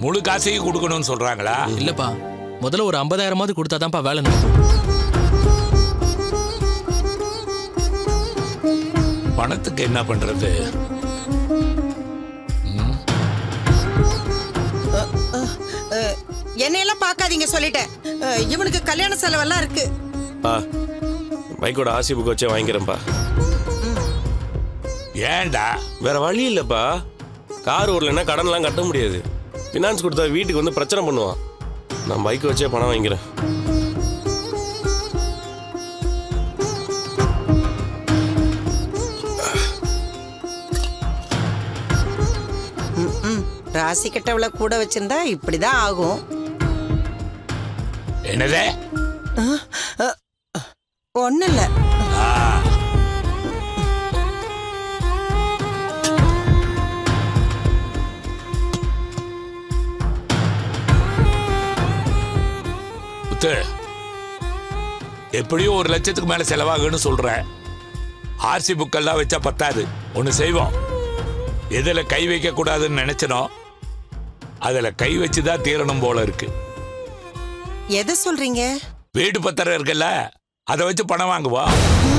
முழு காசையும் கொடுக்கணும்னு சொல்றாங்களா இல்லப்பா முதல்ல ஒரு ஐம்பதாயிரமாவது கொடுத்தாதான்ப்பா வேலை நடக்கும் பணத்துக்கு என்ன பண்றது அஹ், என்னையெல்லாம் பார்க்காதீங்க சொல்லிட்டேன் அஹ், இவனுக்கு கல்யாண செலவெல்லாம் இருக்கு பா பைக்கோட ஆர்சி புக் வச்சே வாங்கிக்கிறேன்ப்பா ஏன்டா வேற வழி இல்லைப்பா கார் ஓடலைன்னா கடன்லாம் கட்ட முடியாது ஃபினான்ஸ் கொடுத்தா வீட்டுக்கு வந்து பிரச்சனை பண்ணுவான் நான் பைக் வச்சே பணம் வாங்கிக்கிறேன் ம், ராசி கெட்டவளை கூட வச்சிருந்தா இப்படிதான் ஆகும் என்னதே ஒன்றும் இல்லை ஆ, முத்து எப்படியும் ஒரு லட்சத்துக்கு மேல செலவாகுன்னு சொல்றேன் ஆர்சி புக்கெல்லாம் வச்சா பத்தாது ஒன்று செய்வோம் எதுல கை வைக்க கூடாதுன்னு நினைச்சனோ அதுல கை வச்சு தான் தீரணும் போல இருக்கு எதை சொல்றீங்க வீடு பத்திரம் இருக்குல்ல அதை வச்சு பணம் வாங்குவோம்